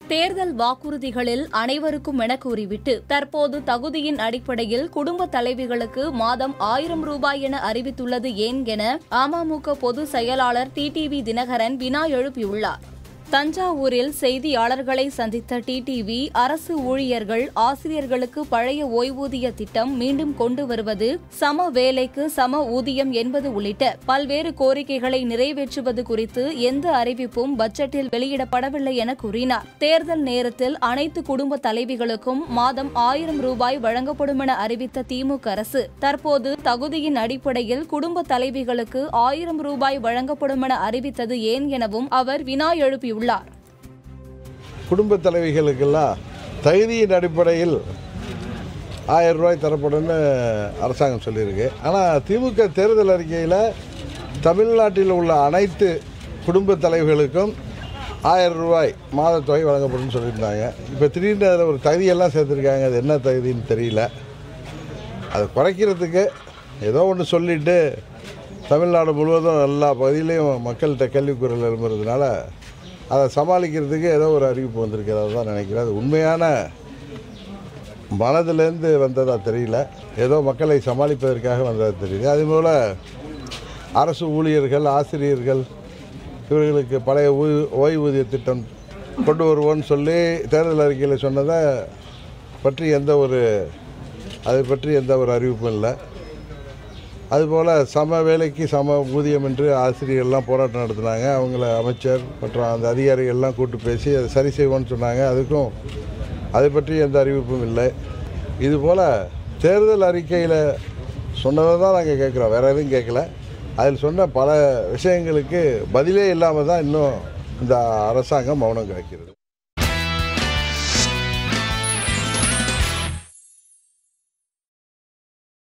தேர்தல் வாக்குறுதிகளில் அனைவருக்கும் என கூறிவிட்டு தற்போது தகுதியின் அடிப்படையில் குடும்ப தலைவிகளுக்கு மாதம் ஆயிரம் ரூபாய் என அறிவித்துள்ளது ஏன் என அமமுக பொதுச் செயலாளர் டிடிவி தினகரன் வினா எழுப்பியுள்ளார் தஞ்சாவூரில் செய்தியாளர்களை சந்தித்த டிடிவி அரசு ஊழியர்கள் ஆசிரியர்களுக்கு பழைய ஓய்வூதிய திட்டம் மீண்டும் கொண்டு வருவது சம வேலைக்கு சம ஊதியம் என்பது உள்ளிட்ட பல்வேறு கோரிக்கைகளை நிறைவேற்றுவது குறித்து எந்த அறிவிப்பும் பட்ஜெட்டில் வெளியிடப்படவில்லை என கூறினார் தேர்தல் நேரத்தில் அனைத்து குடும்ப தலைவிகளுக்கும் மாதம் ஆயிரம் ரூபாய் வழங்கப்படும் என அறிவித்த திமுக அரசு தற்போது தகுதியின் அடிப்படையில் குடும்ப தலைவிகளுக்கு ஆயிரம் ரூபாய் வழங்கப்படும் என அறிவித்தது ஏன் எனவும் அவர் வினா எழுப்பியுள்ளார் குடும்ப தலைவிகளுக்கெல்லாம் தகுதியின் அடிப்படையில் ஆயிரம் ரூபாய் தரப்படும்னு அரசாங்கம் சொல்லியிருக்கு ஆனால் திமுக தேர்தல் அறிக்கையில் தமிழ்நாட்டில் உள்ள அனைத்து குடும்ப தலைவிகளுக்கும் ஆயிரம் ரூபாய் மாதத் தொகை வழங்கப்படும் சொல்லியிருந்தாங்க இப்போ திடீர்னு அதில் ஒரு தகுதியெல்லாம் சேர்த்துருக்காங்க அது என்ன தகுதின்னு தெரியல அதை குறைக்கிறதுக்கு ஏதோ ஒன்று சொல்லிட்டு தமிழ்நாடு முழுவதும் எல்லா பகுதியிலையும் மக்கள்கிட்ட கேள்விக்குரல் எழும்புறதுனால அதை சமாளிக்கிறதுக்கு ஏதோ ஒரு அறிவிப்பு வந்திருக்கிறதா தான் நினைக்கிறேன் அது உண்மையான மனதிலேருந்து வந்ததா தெரியல ஏதோ மக்களை சமாளிப்பதற்காக வந்ததா தெரியல அதுபோல் அரசு ஊழியர்கள் ஆசிரியர்கள் இவர்களுக்கு பழைய ஓய்- ஓய்வூதிய திட்டம் கொண்டு வருவோன்னு சொல்லி தேர்தல் அறிக்கையில் சொன்னதை பற்றி எந்த ஒரு அதை பற்றி எந்த ஒரு அறிவிப்பும் இல்லை அதுபோல் சம வேலைக்கு சம ஊதியம் என்று ஆசிரியர்கள்லாம் போராட்டம் நடத்தினாங்க அவங்கள அமைச்சர் மற்றும் அந்த அதிகாரிகள்லாம் கூட்டு பேசி அதை சரி செய்வோன்னு சொன்னாங்க அதுக்கும் அதை பற்றி எந்த அறிவிப்பும் இல்லை இதுபோல் தேர்தல் அறிக்கையில் சொன்னதை தான் நாங்கள் கேட்குறோம் வேறு எதுவும் கேட்கல அதில் சொன்ன பல விஷயங்களுக்கு பதிலே இல்லாமல் தான் இன்னும் இந்த அரசாங்கம் மௌனம் காக்கிறது